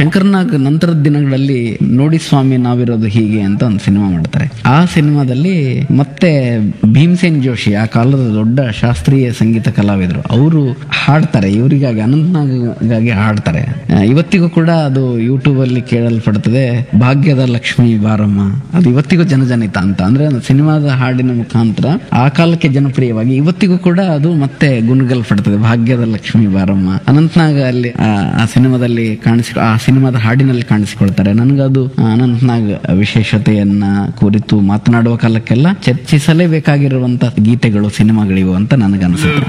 ಶಂಕರ್ನಾಗ್ ನಂತರದ ದಿನಗಳಲ್ಲಿ ನೋಡಿ ಸ್ವಾಮಿ ನಾವಿರೋದು ಹೀಗೆ ಅಂತ ಒಂದು ಸಿನಿಮಾ ಮಾಡ್ತಾರೆ ಆ ಸಿನಿಮಾದಲ್ಲಿ ಮತ್ತೆ ಭೀಮಸೇನ್ ಜೋಶಿ ಆ ಕಾಲದ ದೊಡ್ಡ ಶಾಸ್ತ್ರೀಯ ಸಂಗೀತ ಕಲಾವಿದರು ಅವರು ಹಾಡ್ತಾರೆ ಇವರಿಗಾಗಿ ಅನಂತನಾಗಾಗಿ ಹಾಡ್ತಾರೆ ಆ, ಇವತ್ತಿಗೂ ಕೂಡ ಅದು ಯೂಟ್ಯೂಬ್ ಅಲ್ಲಿ ಕೇಳಲ್ಪಡ್ತದೆ ಭಾಗ್ಯದ ಲಕ್ಷ್ಮಿ ಬಾರಮ್ಮ ಅದು ಇವತ್ತಿಗೂ ಜನಜನಿತ ಅಂತ ಅಂದ್ರೆ ಅದು ಸಿನಿಮಾದ ಹಾಡಿನ ಮುಖಾಂತರ ಆ ಕಾಲಕ್ಕೆ ಜನಪ್ರಿಯವಾಗಿ ಇವತ್ತಿಗೂ ಕೂಡ ಅದು ಮತ್ತೆ ಗುಣಗಲ್ಪಡ್ತದೆ ಭಾಗ್ಯದ ಲಕ್ಷ್ಮಿ ಬಾರಮ್ಮ ಅನಂತನಾಗ ಅಲ್ಲಿ ಆ ಆ ಸಿನಿಮಾದಲ್ಲಿ ಕಾಣಿಸಿ ಆ ಸಿನಿಮಾದ ಹಾಡಿನಲ್ಲಿ ಕಾಣಿಸಿಕೊಳ್ತಾರೆ ನನಗದು ಆ ಅನಂತನಾಗ್ ವಿಶೇಷತೆಯನ್ನ ಕುರಿತು ಮಾತನಾಡುವ ಕಾಲಕ್ಕೆಲ್ಲ ಚರ್ಚಿಸಲೇಬೇಕಾಗಿರುವಂತ ಗೀತೆಗಳು ಸಿನಿಮಾಗಳಿವು ಅಂತ ನನಗನ್ಸುತ್ತೆ